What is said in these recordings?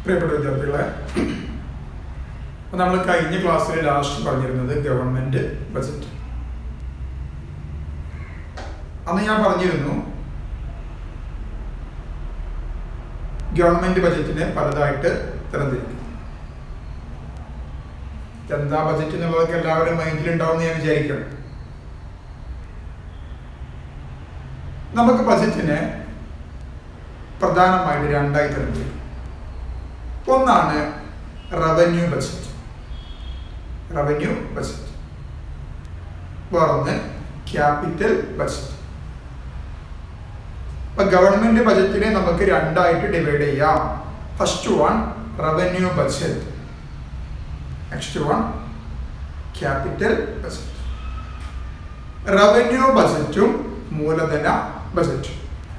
പ്രിയപ്പെട്ട വിദ്യാർത്ഥികളെ അപ്പൊ നമ്മൾ കഴിഞ്ഞ ക്ലാസ്സിൽ ലാസ്റ്റ് പറഞ്ഞിരുന്നത് ഗവൺമെന്റ് ബജറ്റ് അന്ന് ഞാൻ പറഞ്ഞിരുന്നു ഗവൺമെന്റ് ബജറ്റിനെ പലതായിട്ട് തരംതിരിക്കും എന്താ ബജറ്റ് എന്നുള്ളതൊക്കെ എല്ലാവരും മൈൻഡിൽ ഉണ്ടാവും ഞാൻ വിചാരിക്കണം നമുക്ക് ബജറ്റിനെ പ്രധാനമായിട്ട് രണ്ടായി തരംതിരിക്കും ഒന്നാണ് റവന്യൂ ബജറ്റ് റവന്യൂ ബജറ്റ് വേറൊന്ന് ക്യാപിറ്റൽ ബജറ്റ് ഇപ്പൊ ഗവൺമെന്റ് ബജറ്റിനെ നമുക്ക് രണ്ടായിട്ട് ഡിവൈഡ് ചെയ്യാം first one revenue budget next one capital budget revenue ബജറ്റും മൂലധന ബജറ്റും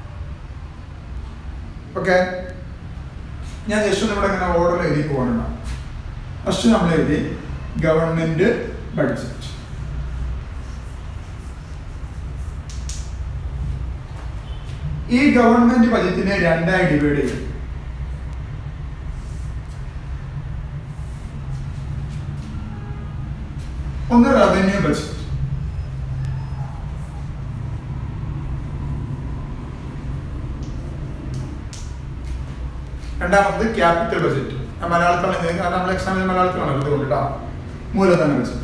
ഓക്കെ ഞാൻ ജസ്റ്റ് നമ്മുടെ ഇങ്ങനെ ഓർഡർ എഴുതി പോകണം ഫസ്റ്റ് നമ്മൾ എഴുതി ഗവൺമെന്റ് ബഡ്ജറ്റ് ഈ ഗവൺമെന്റ് ബജറ്റിനെ രണ്ടായി ഡിവൈഡ് ചെയ്യും ഒന്ന് റവന്യൂ ബജറ്റ് രണ്ടാമത്തത് ക്യാപിറ്റൽ ബജറ്റ് മലയാളത്തിലാണ് ഇത് കാരണം നമ്മൾ എക്സാമിന് മലയാളത്തിലാണ് അതുകൊണ്ട് കേട്ടോ മൂലധന ബജറ്റ്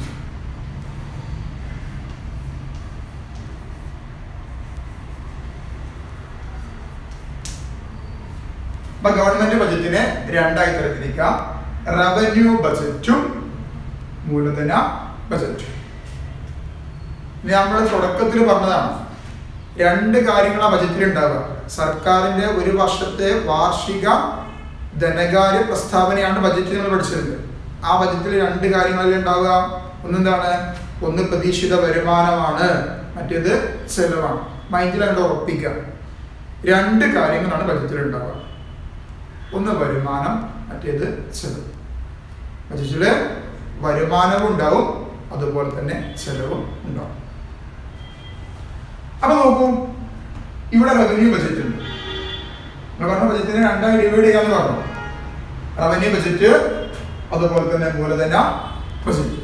അപ്പൊ ഗവൺമെന്റ് ബജറ്റിനെ രണ്ടായി തരത്തിരിക്കാം റവന്യൂ ബജറ്റും മൂലധന ബജറ്റും ഇനി നമ്മൾ തുടക്കത്തിൽ പറഞ്ഞതാണ് രണ്ട് കാര്യങ്ങളാണ് ബജറ്റിൽ ഉണ്ടാവുക സർക്കാരിന്റെ ഒരു വർഷത്തെ വാർഷിക ധനകാര്യ പ്രസ്താവനയാണ് ബജറ്റ് നമ്മൾ പഠിച്ചിട്ടുണ്ട് ആ ബജറ്റിൽ രണ്ട് കാര്യങ്ങളിൽ ഉണ്ടാവുക ഒന്നെന്താണ് ഒന്ന് പ്രതീക്ഷിത വരുമാനമാണ് മറ്റേത് ചെലവാണ് മൈൻഡിൽ കണ്ട് ഉറപ്പിക്കുക രണ്ട് കാര്യങ്ങളാണ് ബജറ്റിൽ ഉണ്ടാവുക ഒന്ന് വരുമാനം മറ്റേത് ചെലവ് ബജറ്റില് വരുമാനവും ഉണ്ടാവും അതുപോലെ തന്നെ ചെലവും ഉണ്ടാവും അപ്പൊ നോക്കൂ ഇവിടെ റവന്യൂ ബജറ്റ് ഉണ്ട് നമ്മൾ പറഞ്ഞ ബജറ്റിനെ രണ്ടായി ഡിവൈഡ് ചെയ്യാന്ന് പറഞ്ഞു റവന്യൂ ബജറ്റ് അതുപോലെ തന്നെ മൂലധന ബജറ്റ്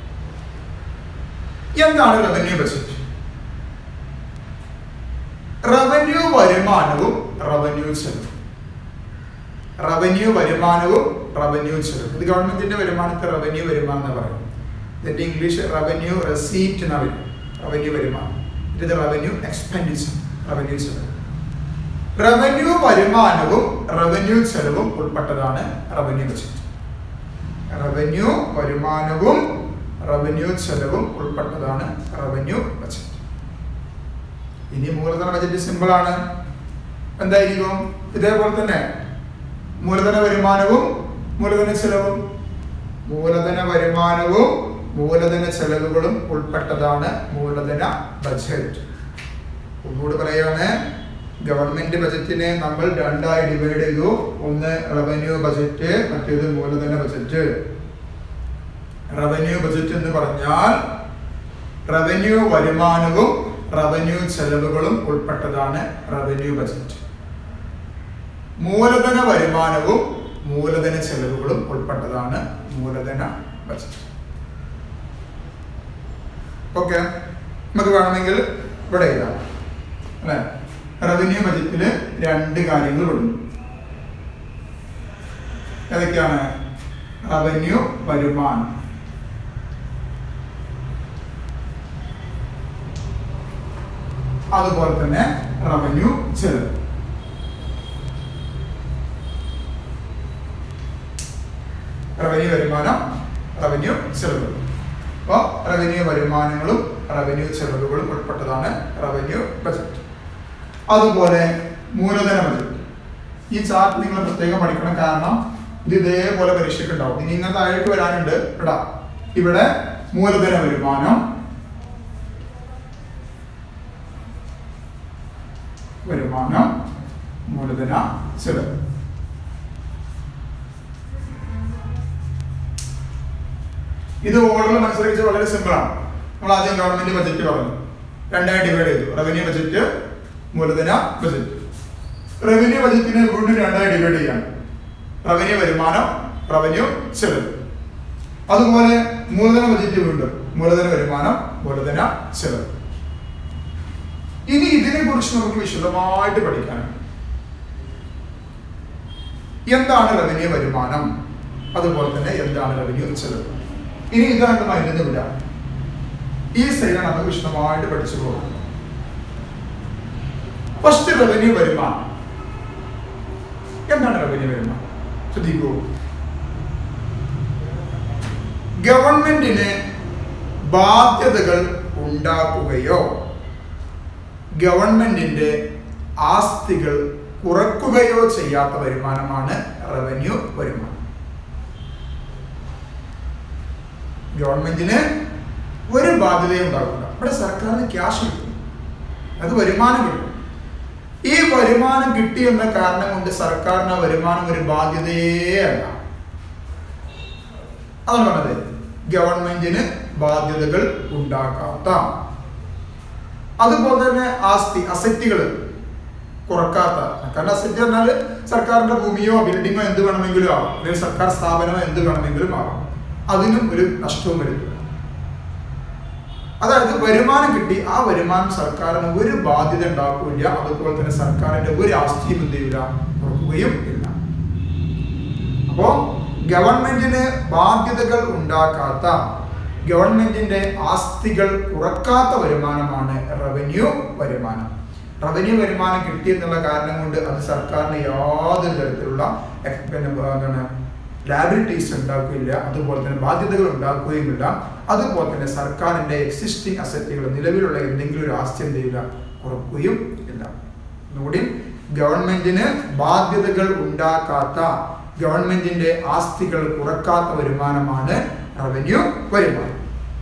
എന്താണ് റവന്യൂ ബജറ്റ് റവന്യൂ വരുമാനവും റവന്യൂ ചെലവും റവന്യൂ വരുമാനവും റവന്യൂ ചെലവ് ഇത് ഗവൺമെന്റിന്റെ വരുമാനത്തെ റവന്യൂ വരുമാനം എന്ന് പറയും ഇതിന്റെ ഇംഗ്ലീഷ് റവന്യൂ റെസീറ്റ് എന്നാ വരും റവന്യൂ വരുമാനം ഇത് റവന്യൂ എക്സ്പെൻഡിച്ചർ റവന്യൂ ചെലവ് റവന്യൂ വരുമാനവും റവന്യൂ ചെലവും ഉൾപ്പെട്ടതാണ് റവന്യൂ ബജറ്റ് റവന്യൂ വരുമാനവും റവന്യൂ ചെലവും ഉൾപ്പെട്ടതാണ് റവന്യൂ ബജറ്റ് ഇനി മൂലധന ബജറ്റ് സിമ്പിൾ ആണ് എന്തായിരിക്കും ഇതേപോലെ തന്നെ മൂലധന വരുമാനവും മൂലധന ചെലവും മൂലധന വരുമാനവും മൂലധന ചെലവുകളും ഉൾപ്പെട്ടതാണ് മൂലധന ബജറ്റ് ഒന്നുകൂടി പറയുകയാണ് ഗവൺമെന്റ് ബജറ്റിനെ നമ്മൾ രണ്ടായി ഡിവൈഡ് ചെയ്തു ഒന്ന് റവന്യൂ ബജറ്റ് മറ്റേത് മൂലധന ബജറ്റ് റവന്യൂ ബജറ്റ് എന്ന് പറഞ്ഞാൽ റവന്യൂ വരുമാനവും റവന്യൂ ചെലവുകളും ഉൾപ്പെട്ടതാണ് റവന്യൂ ബജറ്റ് മൂലധന വരുമാനവും മൂലധന ചെലവുകളും ഉൾപ്പെട്ടതാണ് മൂലധന ബജറ്റ് ഓക്കെ നമുക്ക് വേണമെങ്കിൽ ഇവിടെ എഴുതാം അല്ലെ റവന്യൂ ബജറ്റില് രണ്ട് കാര്യങ്ങൾ ഉണ്ട് ഏതൊക്കെയാണ് റവന്യൂ വരുമാനം അതുപോലെ തന്നെ റവന്യൂ ചെലവ് റവന്യൂ വരുമാനം റവന്യൂ ചെലവുകൾ അപ്പോൾ റവന്യൂ വരുമാനങ്ങളും റവന്യൂ ചെലവുകളും ഉൾപ്പെട്ടതാണ് റവന്യൂ ബജറ്റ് അതുപോലെ മൂലധന ബജറ്റ് ഈ ചാർട്ട് നിങ്ങൾ പ്രത്യേകം പഠിക്കണം കാരണം ഇത് ഇതേപോലെ പരീക്ഷയ്ക്ക് ഉണ്ടാവും ഇനി ഇങ്ങനെ താഴേക്ക് വരാനുണ്ട് ഇടാ ഇവിടെ മൂലധന വരുമാനം വരുമാനം മൂലധന ചെലവ് ഇത് ഓർഡറിൽ മനസ്സിലാക്കിച്ച് വളരെ സിമ്പിൾ ആണ് നമ്മൾ ആദ്യം ഗവൺമെന്റ് ബജറ്റ് പറഞ്ഞു രണ്ടായി ഡിവൈഡ് ചെയ്തു റവന്യൂ ബജറ്റ് മൂലധന ബജറ്റ് റവന്യൂ ബജറ്റിനെ വീണ്ടും രണ്ടായി ഡിവൈഡ് ചെയ്യാം റവന്യൂ വരുമാനം റവന്യൂ ചെലവ് അതുപോലെ മൂലധന ബജറ്റ് വീണ്ടും മൂലധന വരുമാനം മൂലധന ചെലവ് ഇനി ഇതിനെ കുറിച്ച് നമുക്ക് വിശദമായിട്ട് പഠിക്കാനുണ്ട് എന്താണ് റവന്യൂ വരുമാനം അതുപോലെ തന്നെ എന്താണ് റവന്യൂ ചെലവ് ഇനി ഇതാണ്ട് മരുന്ന് വിടാം ഈ സൈഡാണ് നമുക്ക് വിശദമായിട്ട് പഠിച്ചു പോകുന്നത് ഫസ്റ്റ് റവന്യൂ വരുമാനം എന്താണ് റവന്യൂ വരുമാനം ശ്രദ്ധിക്കൂ ഗവൺമെന്റിന് ബാധ്യതകൾ ഉണ്ടാക്കുകയോ ഗവൺമെന്റിന്റെ ആസ്തികൾ കുറക്കുകയോ ചെയ്യാത്ത വരുമാനമാണ് റവന്യൂ വരുമാനം ഗവൺമെന്റിന് ഒരു ബാധ്യതയും ഉണ്ടാകില്ല ഇവിടെ സർക്കാരിന് ക്യാഷ് കിട്ടും അത് വരുമാനം കിട്ടും ഈ വരുമാനം കിട്ടിയെന്ന കാരണം കൊണ്ട് സർക്കാരിന് ആ വരുമാനം ഒരു ബാധ്യതയേ അല്ല അതാണ് പറഞ്ഞത് ഗവൺമെന്റിന് ബാധ്യതകൾ ഉണ്ടാക്കാത്ത അതുപോലെ തന്നെ ആസ്തി അസറ്റുകൾ കുറക്കാത്ത സർക്കാരിന്റെ അസറ്റ് പറഞ്ഞാൽ സർക്കാരിന്റെ ഭൂമിയോ ബിൽഡിങ്ങോ എന്ത് വേണമെങ്കിലും ആവാം അല്ലെങ്കിൽ സർക്കാർ സ്ഥാപനമോ എന്ത് വേണമെങ്കിലും ആവാം അതിനും ഒരു നഷ്ടവും വരുന്നില്ല അതായത് വരുമാനം കിട്ടി ആ വരുമാനം സർക്കാരിന് ഒരു ബാധ്യത ഉണ്ടാക്കില്ല അതുപോലെ തന്നെ സർക്കാരിന്റെ ഒരു ആസ്തിയും എന്ത് ചെയ്യില്ല കുറക്കുകയും ഇല്ല അപ്പോ ഗവൺമെന്റിന് ബാധ്യതകൾ ഉണ്ടാക്കാത്ത ഗവൺമെന്റിന്റെ ആസ്തികൾ കുറക്കാത്ത വരുമാനമാണ് റവന്യൂ വരുമാനം റവന്യൂ വരുമാനം കിട്ടിയെന്നുള്ള കാരണം കൊണ്ട് അത് സർക്കാരിന് യാതൊരു തരത്തിലുള്ള എക്സ് പിന്നെ എന്താണ് ലാബിലിറ്റീസ് ഉണ്ടാക്കുകയില്ല അതുപോലെ തന്നെ ബാധ്യതകൾ ഉണ്ടാക്കുകയുമില്ല അതുപോലെ തന്നെ സർക്കാരിന്റെ എക്സിസ്റ്റിംഗ് അസറ്റുകൾ നിലവിലുള്ള എന്തെങ്കിലും ഒരു ആസ്തി എന്ത് ചെയ്യില്ല കുറക്കുകയും ഇല്ല ഒന്നുകൂടി ഗവൺമെന്റിന് ബാധ്യതകൾ ഉണ്ടാക്കാത്ത ഗവൺമെന്റിന്റെ ആസ്തികൾ കുറക്കാത്ത വരുമാനമാണ് റവന്യൂ വരുമാനം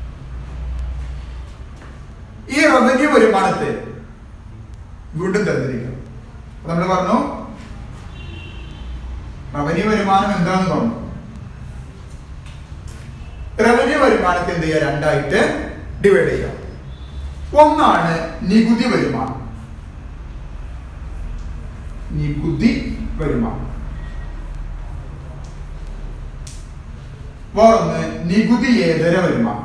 ഈ റവന്യൂ വരുമാനത്തെ വീണ്ടും തരത്തിരിക്കും നമ്മൾ പറഞ്ഞു റവന്യൂ വരുമാനം എന്താന്ന് പറഞ്ഞു റവന്യൂ വരുമാനത്തെ എന്ത് ചെയ്യുക രണ്ടായിട്ട് ഡിവൈഡ് ചെയ്യാം ഒന്നാണ് നികുതി വരുമാനം നികുതി വരുമാനം വേറൊന്ന് നികുതിയേതര വരുമാനം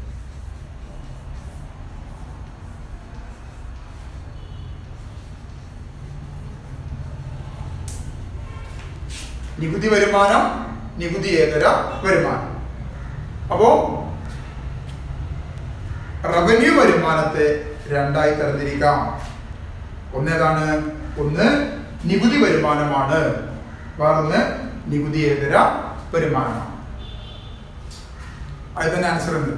നികുതി വരുമാനം നികുതിയേതര വരുമാനം അപ്പോ റവന്യൂ വരുമാനത്തെ രണ്ടായി തരംതിരിക്കാം ഒന്നേതാണ് ഒന്ന് നികുതി വരുമാനമാണ് വേറൊന്ന് നികുതിയേതര വരുമാനമാണ് അത് തന്നെ ആൻസർ ഉണ്ട്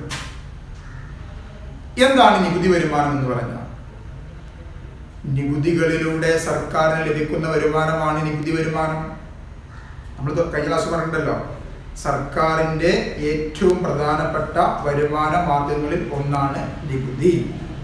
എന്താണ് നികുതി വരുമാനം എന്ന് പറഞ്ഞാൽ നികുതികളിലൂടെ സർക്കാരിന് ലഭിക്കുന്ന വരുമാനമാണ് നികുതി വരുമാനം നമ്മൾ കഴിഞ്ഞ ക്ലാസ് പറഞ്ഞിട്ടുണ്ടല്ലോ സർക്കാരിന്റെ ഏറ്റവും പ്രധാനപ്പെട്ട വരുമാന മാർഗങ്ങളിൽ ഒന്നാണ് നികുതി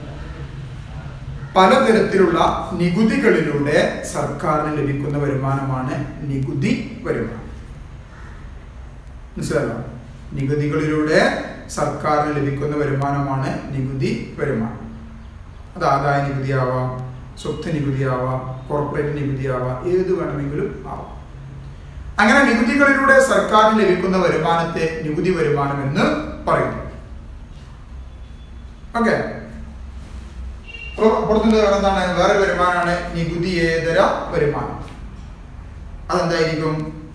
പലതരത്തിലുള്ള നികുതികളിലൂടെ സർക്കാരിന് ലഭിക്കുന്ന വരുമാനമാണ് നികുതി വരുമാനം മനസ്സിലല്ലോ നികുതികളിലൂടെ സർക്കാരിന് ലഭിക്കുന്ന വരുമാനമാണ് നികുതി വരുമാനം അത് ആദായ നികുതിയാവാം സ്വത്ത് നികുതിയാവാം കോർപ്പറേറ്റ് നികുതിയാവാം ഏത് വേണമെങ്കിലും ആവാം അങ്ങനെ നികുതികളിലൂടെ സർക്കാരിന് ലഭിക്കുന്ന വരുമാനത്തെ നികുതി വരുമാനം എന്ന് പറയുന്നു ഓക്കെ പുറത്തുനിന്ന് എന്താണ് വേറെ വരുമാനമാണ് നികുതിയേതര വരുമാനം അതെന്തായിരിക്കും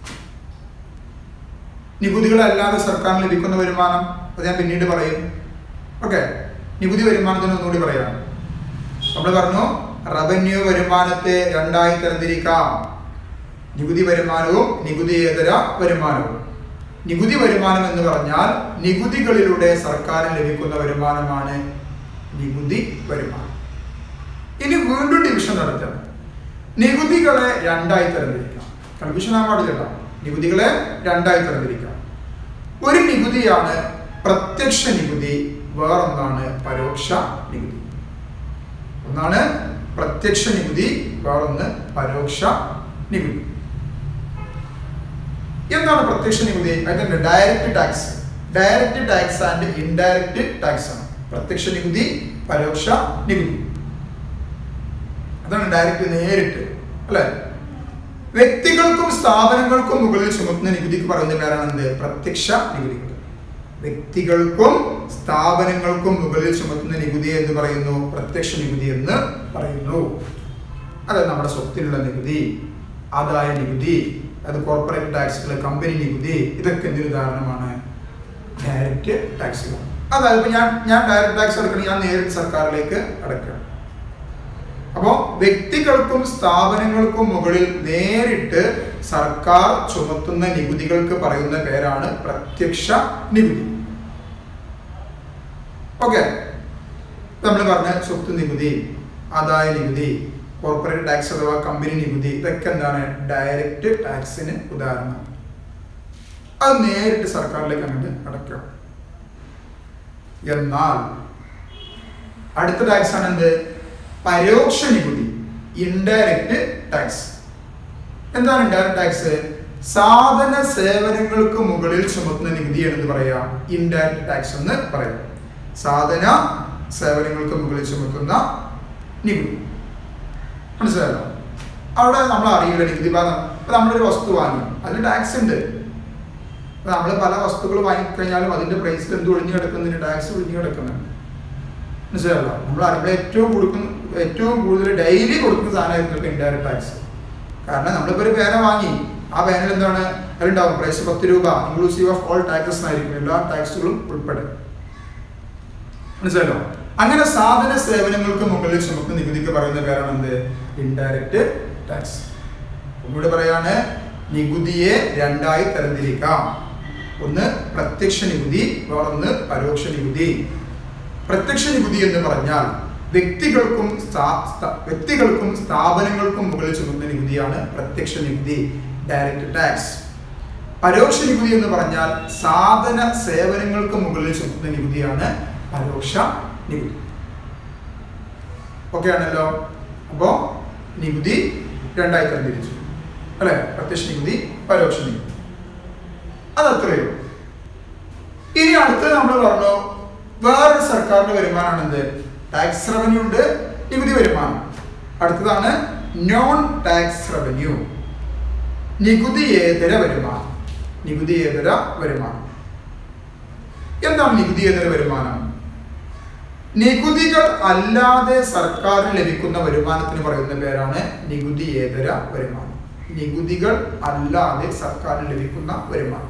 നികുതികളല്ലാതെ സർക്കാരിന് ലഭിക്കുന്ന വരുമാനം അത് ഞാൻ പിന്നീട് പറയും ഓക്കെ നികുതി വരുമാനത്തിന് ഒന്നുകൂടി പറയാം നമ്മൾ പറഞ്ഞു റവന്യൂ വരുമാനത്തെ രണ്ടായി തരംതിരിക്കാം നികുതി വരുമാനവും നികുതിയേതര വരുമാനവും നികുതി വരുമാനം എന്ന് പറഞ്ഞാൽ നികുതികളിലൂടെ സർക്കാരിന് ലഭിക്കുന്ന വരുമാനമാണ് നികുതി വരുമാനം ഇനി വീണ്ടും ഡിവിഷൻ നടത്തണം നികുതികളെ രണ്ടായി തരംതിരിക്കാം കൺഫ്യൂഷൻ ആവാൻ പാടില്ല നികുതികളെ രണ്ടായി തരംതിരിക്കാം ഒരു നികുതിയാണ് പ്രത്യക്ഷ നികുതി വേറൊന്നാണ് പരോക്ഷ നികുതി ഒന്നാണ് പ്രത്യക്ഷ നികുതി വേറൊന്ന് പരോക്ഷ നികുതി എന്താണ് പ്രത്യക്ഷ നികുതി അതിന്റെ direct tax direct tax and indirect tax ആണ് പ്രത്യക്ഷ നികുതി പരോക്ഷ നികുതി അതാണ് ഡയറക്റ്റ് നേരിട്ട് അല്ലെ വ്യക്തികൾക്കും സ്ഥാപനങ്ങൾക്കും മുകളിൽ ചുമത്തുന്ന നികുതിക്ക് പറയുന്ന പേരാണ് എന്ത് പ്രത്യക്ഷ നികുതികൾ വ്യക്തികൾക്കും സ്ഥാപനങ്ങൾക്കും മുകളിൽ ചുമത്തുന്ന നികുതി എന്ന് പറയുന്നു പ്രത്യക്ഷ നികുതി എന്ന് പറയുന്നു അത് നമ്മുടെ സ്വത്തിനുള്ള നികുതി ആദായ നികുതി അത് കോർപ്പറേറ്റ് ടാക്സുകൾ കമ്പനി നികുതി ഇതൊക്കെ എന്തൊരു ഉദാഹരണമാണ് ഡയറക്റ്റ് ടാക്സുകൾ അതായത് ഇപ്പൊ ഞാൻ ഞാൻ ഡയറക്റ്റ് ടാക്സ് അടക്കണം ഞാൻ നേരിട്ട് സർക്കാരിലേക്ക് അടക്കണം അപ്പോൾ വ്യക്തികൾക്കും സ്ഥാപനങ്ങൾക്കും മുകളിൽ നേരിട്ട് സർക്കാർ ചുമത്തുന്ന നികുതികൾക്ക് പറയുന്ന പേരാണ് പ്രത്യക്ഷ നികുതി ഓക്കെ നമ്മൾ പറഞ്ഞ സ്വത്ത് നികുതി ആദായ നികുതി കോർപ്പറേറ്റ് ടാക്സ് അഥവാ കമ്പനി നികുതി ഇതൊക്കെ എന്താണ് ഡയറക്റ്റ് ടാക്സിന് ഉദാഹരണം അത് നേരിട്ട് സർക്കാരിലേക്ക് അങ്ങോട്ട് അടയ്ക്കണം എന്നാൽ അടുത്ത ടാക്സ് ആണ് എന്ത് പരോക്ഷ നികുതി ഇൻഡയറക്റ്റ് ടാക്സ് എന്താണ് ഇൻഡയറക്റ്റ് ടാക്സ് സാധന സേവനങ്ങൾക്ക് മുകളിൽ ചുമത്തുന്ന നികുതിയാണ് എന്ന് പറയാം ഇൻഡയറക്റ്റ് ടാക്സ് എന്ന് പറയാം സാധന സേവനങ്ങൾക്ക് മുകളിൽ ചുമത്തുന്ന നികുതി മനസ്സിലായല്ലോ അവിടെ നമ്മൾ അറിയില്ല നികുതി ഭാഗം ഇപ്പൊ നമ്മളൊരു വസ്തു വാങ്ങി അതിന് ടാക്സ് ഉണ്ട് നമ്മൾ പല വസ്തുക്കൾ വാങ്ങിക്കഴിഞ്ഞാലും അതിന്റെ പ്രൈസിൽ എന്ത് ഒഴിഞ്ഞു കിടക്കുന്നതിന് ടാക്സ് ഒഴിഞ്ഞു കിടക്കുന്നുണ്ട് മനസ്സിലായല്ലോ നമ്മൾ അറിയുമ്പോൾ ഏറ്റവും കൊടുക്കുന്ന ഏറ്റവും കൂടുതൽ ഡെയിലി കൊടുക്കുന്ന സാധനമായിരുന്നു ഇൻഡയറക്റ്റ് ടാക്സ് കാരണം നമ്മളിപ്പോൾ ഒരു പേന വാങ്ങി ആ പേനയിൽ എന്താണ് അതിലുണ്ടാവും പ്രൈസ് പത്ത് രൂപ ഇൻക്ലൂസീവ് ഓഫ് ഓൾ ടാക്സസ് ആയിരിക്കും എല്ലാ ടാക്സുകളും ഉൾപ്പെടെ മനസ്സിലായല്ലോ അങ്ങനെ സാധന സേവനങ്ങൾക്ക് മുകളിൽ ചുമക്കുന്ന നികുതിക്ക് പറയുന്ന പേരാണ് എന്ത് ഇൻഡയറക്റ്റ് ടാക്സ് ഒന്നുകൂടെ പറയാണ് നികുതിയെ രണ്ടായി തരംതിരിക്കാം ഒന്ന് പ്രത്യക്ഷ നികുതി വേറൊന്ന് പരോക്ഷ നികുതി പ്രത്യക്ഷ നികുതി എന്ന് പറഞ്ഞാൽ വ്യക്തികൾക്കും സ്ഥാ- സ്ഥാ- വ്യക്തികൾക്കും സ്ഥാപനങ്ങൾക്കും മുകളിൽ ചുമത്തുന്ന നികുതിയാണ് പ്രത്യക്ഷ നികുതി ഡയറക്റ്റ് ടാക്സ് പരോക്ഷ നികുതി എന്ന് പറഞ്ഞാൽ സാധന സേവനങ്ങൾക്ക് മുകളിൽ ചുമത്തുന്ന നികുതിയാണ് പരോക്ഷ നികുതി ഓക്കെ ആണല്ലോ അപ്പോ നികുതി രണ്ടായി തരംതിരിച്ചു അല്ലെ പ്രത്യക്ഷ നികുതി പരോക്ഷ നികുതി അതത്രയോ ഇനി അടുത്തത് നമ്മൾ പറഞ്ഞു വേറൊരു സർക്കാരിന്റെ വരുമാനമാണ് എന്ത് ടാക്സ് റവന്യൂ ഉണ്ട് നികുതി വരുമാനം അടുത്തതാണ് നോൺ ടാക്സ് റവന്യൂ നികുതിയേതര വരുമാനം നികുതിയേതര വരുമാനം എന്താണ് നികുതിയേതര വരുമാനം നികുതികൾ അല്ലാതെ സർക്കാരിന് ലഭിക്കുന്ന വരുമാനത്തിന് പറയുന്ന പേരാണ് നികുതിയേതര വരുമാനം നികുതികൾ അല്ലാതെ സർക്കാരിന് ലഭിക്കുന്ന വരുമാനം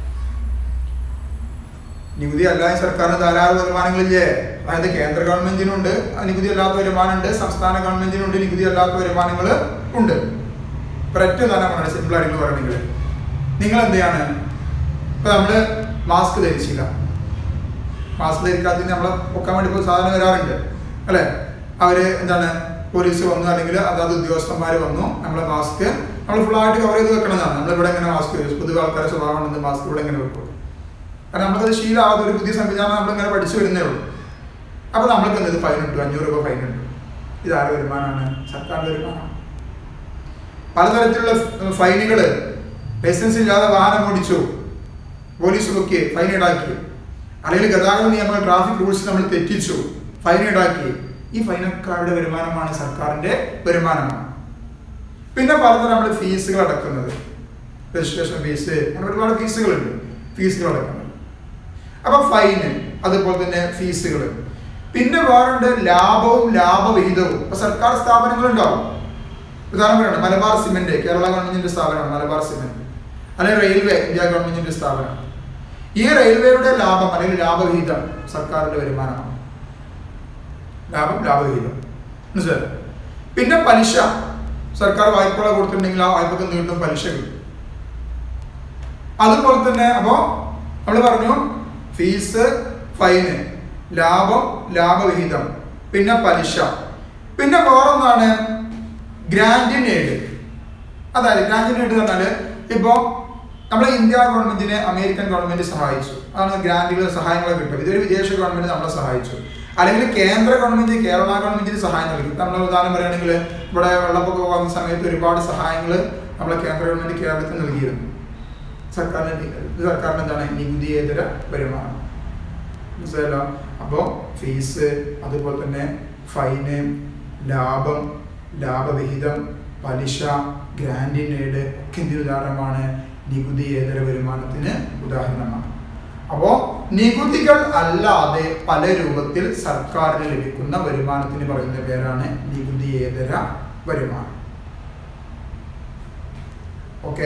നികുതി അല്ലാതെ സർക്കാരിന് ധാരാളം വരുമാനങ്ങളില്ലേ അതായത് കേന്ദ്ര ഗവൺമെന്റിനുണ്ട് നികുതി അല്ലാത്ത വരുമാനമുണ്ട് സംസ്ഥാന ഗവൺമെന്റിനുണ്ട് നികുതി അല്ലാത്ത വരുമാനങ്ങൾ ഉണ്ട് ഒരൊറ്റ ഉദാഹരണമാണ് സിമ്പിൾ ആയിട്ട് പറയണമെങ്കിൽ നിങ്ങൾ എന്ത് ചെയ്യാണ് ഇപ്പൊ നമ്മള് മാസ്ക് ധരിച്ചില്ല മാസ്ക് ധരിക്കാത്തതിന് നമ്മളെ പൊക്കാൻ വേണ്ടി ഇപ്പോൾ സാധനം വരാറുണ്ട് അല്ലെ അവര് എന്താണ് പോലീസ് വന്നു അല്ലെങ്കിൽ അതാത് ഉദ്യോഗസ്ഥന്മാർ വന്നു നമ്മളെ മാസ്ക് നമ്മൾ ഫുള്ളായിട്ട് കവർ ചെയ്ത് വെക്കണമെന്നാണ് നമ്മളിവിടെ എങ്ങനെ മാസ്ക് പൊതുവെ ആൾക്കാരെ സ്വഭാവം ഉണ്ടെന്ന് മാസ്ക് ഇവിടെ എങ്ങനെ വെക്കും കാരണം നമുക്കത് ശീലമാകാത്ത ഒരു പുതിയ സംവിധാനം നമ്മളിങ്ങനെ പഠിച്ചു വരുന്നേ ഉള്ളൂ അപ്പോൾ നമ്മൾക്ക് എന്ത് ഫൈൻ ഇട്ടു അഞ്ഞൂറ് രൂപ ഫൈൻ ഇട്ടു ഇത് ആരുടെ വരുമാനമാണ് സർക്കാരിന്റെ വരുമാനമാണ് പലതരത്തിലുള്ള ഫൈനുകൾ ലൈസൻസ് ഇല്ലാതെ വാഹനം ഓടിച്ചു പോലീസ് പൊക്കി ഫൈൻ ഈടാക്കി അല്ലെങ്കിൽ ഗതാഗത നിയമങ്ങൾ ട്രാഫിക് റൂൾസ് നമ്മൾ തെറ്റിച്ചു ഫൈൻ ഈടാക്കി ഈ ഫൈനൊക്കെ ആരുടെ വരുമാനമാണ് സർക്കാരിന്റെ വരുമാനമാണ് പിന്നെ പലതരം നമ്മൾ ഫീസുകൾ അടക്കുന്നത് രജിസ്ട്രേഷൻ ഫീസ് അങ്ങനെ ഒരുപാട് ഫീസുകളുണ്ട് ഫീസുകൾ അടക്കുന്നത് അപ്പൊ ഫൈന് അതുപോലെ തന്നെ ഫീസുകൾ പിന്നെ വേറുണ്ട് ലാഭവും ലാഭവിഹിതവും ഇപ്പൊ സർക്കാർ സ്ഥാപനങ്ങൾ ഉണ്ടാവും ഉദാഹരണമാണ് മലബാർ സിമെന്റ് കേരള ഗവൺമെന്റിന്റെ സ്ഥാപനമാണ് മലബാർ സിമെന്റ് അല്ലെങ്കിൽ റെയിൽവേ ഇന്ത്യ ഗവൺമെന്റിന്റെ സ്ഥാപനം ഈ റെയിൽവേയുടെ ലാഭം അല്ലെങ്കിൽ ലാഭവിഹിതം സർക്കാരിന്റെ വരുമാനമാണ് ലാഭം ലാഭവിഹിതം മനസ്സിലായോ പിന്നെ പലിശ സർക്കാർ വായ്പകൾ കൊടുത്തിട്ടുണ്ടെങ്കിൽ ആ വായ്പക്ക് നീട്ടും പലിശ കിട്ടും അതുപോലെ തന്നെ അപ്പോ നമ്മൾ പറഞ്ഞു ഫീസ് ഫൈന് ലാഭം ലാഭവിഹിതം പിന്നെ പലിശ പിന്നെ വേറൊന്നാണ് ഗ്രാൻഡിൻ എയ്ഡ് അതായത് ഗ്രാൻഡിൻ എയ്ഡ് എന്ന് പറഞ്ഞാൽ ഇപ്പോൾ നമ്മളെ ഇന്ത്യ ഗവൺമെന്റിനെ അമേരിക്കൻ ഗവൺമെന്റ് സഹായിച്ചു അതാണ് ഗ്രാൻഡുകൾ സഹായങ്ങൾ കിട്ടും ഇതൊരു വിദേശ ഗവൺമെന്റ് നമ്മളെ സഹായിച്ചു അല്ലെങ്കിൽ കേന്ദ്ര ഗവൺമെന്റ് കേരള ഗവൺമെന്റിന് സഹായം നൽകി നമ്മൾ ഉദാഹരണം പറയുകയാണെങ്കിൽ ഇവിടെ വെള്ളപ്പൊക്കം വന്ന സമയത്ത് ഒരുപാട് സഹായങ്ങൾ നമ്മളെ കേന്ദ്ര ഗവൺമെന്റ് കേരളത്തിൽ നൽകിയിരുന്നു സർക്കാരിന് ഇത് സർക്കാരിന് എന്താണ് നികുതിയേതര വരുമാനം മനസ്സിലായല്ലോ അപ്പോൾ ഫീസ് അതുപോലെ തന്നെ ഫൈന് ലാഭം ലാഭവിഹിതം പലിശ ഗ്രാൻഡിൻ എയ്ഡ് ഒക്കെ എന്തിന് ഉദാഹരണമാണ് നികുതിയേതര വരുമാനത്തിന് ഉദാഹരണമാണ് അപ്പോ നികുതികൾ അല്ലാതെ പല രൂപത്തിൽ സർക്കാരിന് ലഭിക്കുന്ന വരുമാനത്തിന് പറയുന്ന പേരാണ് നികുതിയേതര വരുമാനം ഓക്കെ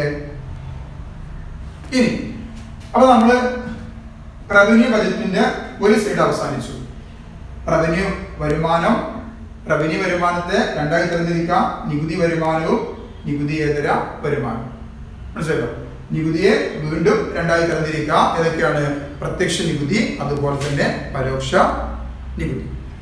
ഇനി അപ്പൊ നമ്മള് റവന്യൂ ബജറ്റിന്റെ ഒരു സൈഡ് അവസാനിച്ചു റവന്യൂ വരുമാനം റവന്യൂ വരുമാനത്തെ രണ്ടായി തരംതിരിക്കാം നികുതി വരുമാനവും നികുതിയേതര വരുമാനം മനസ്സിലായോ നികുതിയെ വീണ്ടും രണ്ടായി തരംതിരിക്കാം ഏതൊക്കെയാണ് പ്രത്യക്ഷ നികുതി അതുപോലെ തന്നെ പരോക്ഷ നികുതി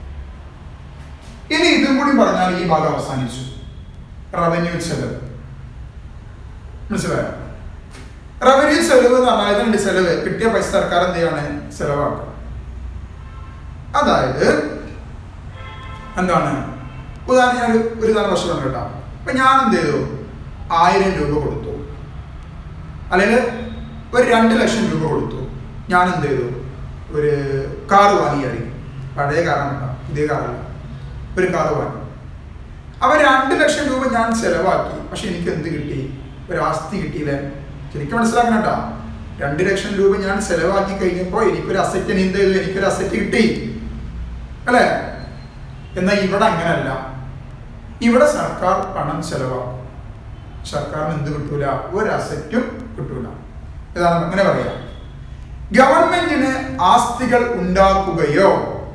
ഇനി ഇതും കൂടി പറഞ്ഞാൽ ഈ ഭാഗം അവസാനിച്ചു റവന്യൂ ചെലവ് മനസ്സിലായോ റവന്യൂ ചെലവ് എന്ന് പറഞ്ഞാൽ ഇതിനുണ്ട് ചെലവ് കിട്ടിയ പൈസ സർക്കാർ എന്ത് ചെയ്യാണ് ചെലവാക്കുക അതായത് എന്താണ് ഉദാഹരണം ഞാൻ ഒരു- ഒരു തരം വശം കേട്ടോ അപ്പൊ ഞാൻ എന്ത് ചെയ്തു ആയിരം രൂപ കൊടുത്തു അല്ലെങ്കിൽ ഒരു രണ്ട് ലക്ഷം രൂപ കൊടുത്തു ഞാൻ എന്ത് ചെയ്തു ഒരു കാറ് വാങ്ങിയായിരിക്കും പഴയ കാറാണ് ഇതേ കാറല്ല ഒരു കാറ് വാങ്ങി അപ്പൊ രണ്ട് ലക്ഷം രൂപ ഞാൻ ചെലവാക്കി പക്ഷെ എനിക്ക് എന്ത് കിട്ടി ഒരു ആസ്തി കിട്ടിയില്ലേ ശരിക്കും മനസ്സിലാക്കണം കേട്ടോ രണ്ട് ലക്ഷം രൂപ ഞാൻ ചെലവാക്കി കഴിഞ്ഞപ്പോൾ എനിക്കൊരു അസറ്റ് എന്ത് ചെയ്തു എനിക്കൊരു അസറ്റ് കിട്ടി അല്ലേ എന്നാൽ ഇവിടെ അങ്ങനല്ല ഇവിടെ സർക്കാർ പണം ചെലവാക്കും സർക്കാരിന് എന്ത് കിട്ടൂല ഒരു അസറ്റും കിട്ടൂല ഇതാണ് അങ്ങനെ പറയാം ഗവൺമെന്റിന് ആസ്തികൾ ഉണ്ടാക്കുകയോ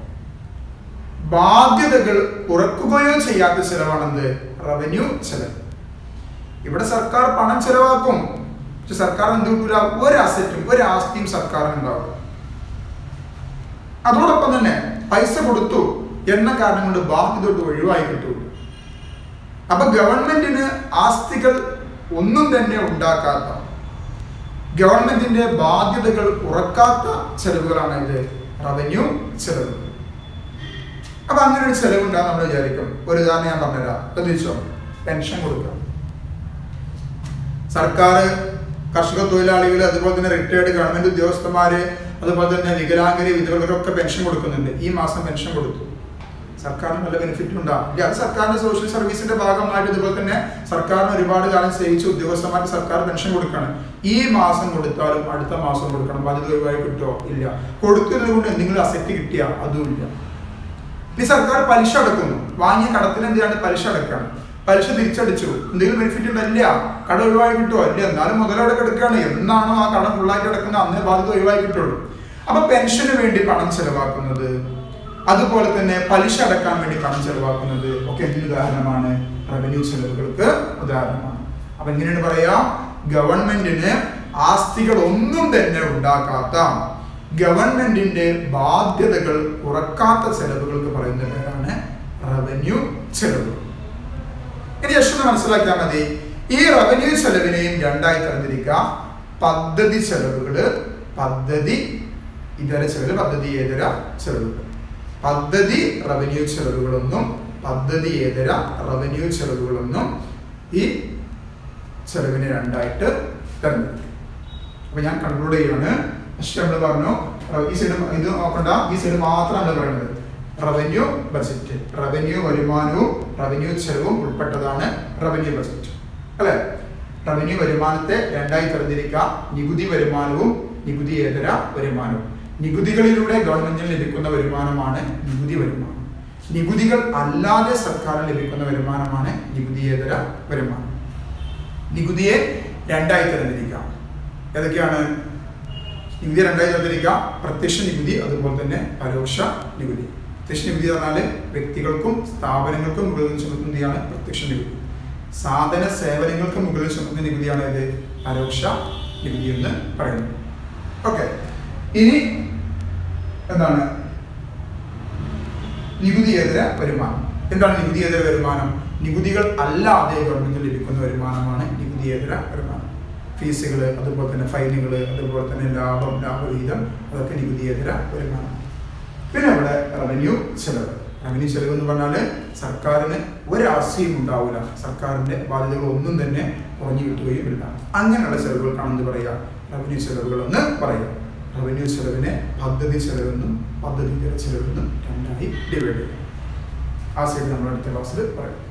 ബാധ്യതകൾ കുറക്കുകയോ ചെയ്യാത്ത ചെലവാണെന്ത് റവന്യൂ ചെലവ് ഇവിടെ സർക്കാർ പണം ചെലവാക്കും പക്ഷെ സർക്കാർ എന്ത് കിട്ടൂല ഒരു അസറ്റും ഒരു ആസ്തിയും സർക്കാരിന് ഉണ്ടാവും അതോടൊപ്പം തന്നെ പൈസ കൊടുത്തു എന്ന കാരണം കൊണ്ട് ബാധ്യത ഒഴിവായി കിട്ടൂ അപ്പൊ ഗവൺമെന്റിന് ആസ്തികൾ ഒന്നും തന്നെ ഉണ്ടാക്കാത്ത ഗവൺമെന്റിന്റെ ബാധ്യതകൾ കുറക്കാത്ത ചെലവുകളാണ് ഇത് റവന്യൂ ചെലവ് അപ്പൊ അങ്ങനെ ഒരു ചെലവ് ഉണ്ടാകും നമ്മൾ വിചാരിക്കും ഒരു ഉദാഹരണം ഞാൻ പറഞ്ഞുതരാം ശ്രദ്ധിച്ചോ പെൻഷൻ കൊടുക്കാം സർക്കാർ കർഷക തൊഴിലാളികൾ അതുപോലെ തന്നെ റിട്ടയർഡ് ഗവൺമെന്റ് ഉദ്യോഗസ്ഥന്മാര് അതുപോലെ തന്നെ വികലാംഗര് വിധവകരൊക്കെ പെൻഷൻ കൊടുക്കുന്നുണ്ട് ഈ മാസം പെൻഷൻ കൊടുത്തു സർക്കാരിന് നല്ല ബെനിഫിറ്റ് ഉണ്ടാകും ഇല്ല അത് സർക്കാരിന്റെ സോഷ്യൽ സർവീസിന്റെ ഭാഗമായിട്ട് ഇതുപോലെ തന്നെ സർക്കാരിന് ഒരുപാട് കാലം സേവിച്ച ഉദ്യോഗസ്ഥന്മാർക്ക് സർക്കാർ പെൻഷൻ കൊടുക്കണം ഈ മാസം കൊടുത്താലും അടുത്ത മാസം കൊടുക്കണം ബാധ്യത ഒഴിവായി കിട്ടോ ഇല്ല കൊടുത്തത് കൊണ്ട് എന്തെങ്കിലും അസറ്റ് കിട്ടിയാ അതും ഇല്ല ഇനി സർക്കാർ പലിശ അടക്കുന്നു വാങ്ങിയ കടത്തിന് എന്തിനാണ് പലിശ അടക്കാണ് പലിശ തിരിച്ചടിച്ചു എന്തെങ്കിലും ബെനിഫിറ്റ് ഉണ്ടല്ല കട ഒഴിവായി കിട്ടുമോ ഇല്ല എന്നാലും മുതലവിടെ കിടക്കുകയാണ് എന്നാണോ ആ കടം ഫുള്ളായിട്ട് കിടക്കുന്നത് അന്നേ ബാധ്യത ഒഴിവായി കിട്ടുള്ളൂ അപ്പൊ പെൻഷന് വേണ്ടി പണം ചെലവാക്കുന്നത് അതുപോലെ തന്നെ പലിശ അടക്കാൻ വേണ്ടി പണം ചെലവാക്കുന്നത് ഒക്കെ എന്തിന് ഉദാഹരണമാണ് റവന്യൂ ചെലവുകൾക്ക് ഉദാഹരണമാണ് അപ്പൊ എങ്ങനെയാണ് പറയാ ഗവൺമെന്റിന് ആസ്തികൾ ഒന്നും തന്നെ ഉണ്ടാക്കാത്ത ഗവൺമെന്റിന്റെ ബാധ്യതകൾ കുറക്കാത്ത ചെലവുകൾക്ക് പറയുന്ന പേരാണ് റവന്യൂ ചെലവ് ഇനി ജസ്റ്റ് മനസ്സിലാക്കിയാൽ മതി ഈ റവന്യൂ ചെലവിനെയും രണ്ടായി തരംതിരിക്കാം പദ്ധതി ചെലവുകള് പദ്ധതി ഇതര ചെലവ് പദ്ധതിയേതര ചെലവുകൾ പദ്ധതി റവന്യൂ ചെലവുകളൊന്നും പദ്ധതിയേതര റവന്യൂ ചെലവുകളൊന്നും ഈ ചെലവിനെ രണ്ടായിട്ട് തരംതിരിക്കും അപ്പൊ ഞാൻ കൺക്ലൂഡ് ചെയ്യാണ് ഫസ്റ്റ് നമ്മൾ പറഞ്ഞു റ- ഈ സൈഡ് ഇത് നോക്കണ്ട ഈ സൈഡ് മാത്രമാണ് പറയുന്നത് റവന്യൂ ബജറ്റ് റവന്യൂ വരുമാനവും റവന്യൂ ചെലവും ഉൾപ്പെട്ടതാണ് റവന്യൂ ബജറ്റ് അല്ലെ റവന്യൂ വരുമാനത്തെ രണ്ടായി തരംതിരിക്കാം നികുതി വരുമാനവും നികുതിയേതര വരുമാനവും നികുതികളിലൂടെ ഗവൺമെന്റിന് ലഭിക്കുന്ന വരുമാനമാണ് നികുതി വരുമാനം നികുതികൾ അല്ലാതെ സർക്കാരിന് ലഭിക്കുന്ന വരുമാനമാണ് നികുതിയേതര വരുമാനം നികുതിയെ രണ്ടായി തരംതിരിക്കാം ഏതൊക്കെയാണ് നികുതി രണ്ടായി തരംതിരിക്കാം പ്രത്യക്ഷ നികുതി അതുപോലെ തന്നെ പരോക്ഷ നികുതി പ്രത്യക്ഷ നികുതി എന്ന് പറഞ്ഞാൽ വ്യക്തികൾക്കും സ്ഥാപനങ്ങൾക്കും മുകളിൽ ചുമത്തുന്നതാണ് പ്രത്യക്ഷ നികുതി സാധന സേവനങ്ങൾക്ക് മുകളിൽ ചുമത്തുന്ന നികുതിയാണ് ഇത് പരോക്ഷ നികുതി എന്ന് പറയുന്നത് ഓക്കെ ഇനി എന്താണ് നികുതിയേതര വരുമാനം എന്താണ് നികുതിയേതര വരുമാനം നികുതികൾ അല്ലാതെ ഗവൺമെന്റിന് ലഭിക്കുന്ന വരുമാനമാണ് നികുതിയേതര വരുമാനം ഫീസുകൾ അതുപോലെ തന്നെ ഫൈനുകൾ അതുപോലെ തന്നെ ലാഭം ലാഭവിഹിതം അതൊക്കെ നികുതിയേതര വരുമാനം പിന്നെ ഇവിടെ റവന്യൂ ചെലവ് റവന്യൂ ചെലവ് എന്ന് പറഞ്ഞാൽ സർക്കാരിന് ഒരാശയും ഉണ്ടാവില്ല സർക്കാരിന്റെ ബാധ്യതകൾ ഒന്നും തന്നെ കുറഞ്ഞു കിട്ടുകയും ഇല്ല അങ്ങനെയുള്ള ചെലവുകൾക്കാണ് എന്ത് പറയുക റവന്യൂ ചെലവുകൾ എന്ന് പറയുക റവന്യൂ ചെലവിനെ പദ്ധതി ചെലവെന്നും പദ്ധതി ചെലവെന്നും രണ്ടായി ഡിവൈഡ് ചെയ്യും ആ സൈഡ് നമ്മൾ അടുത്ത ക്ലാസ്സിൽ പറയും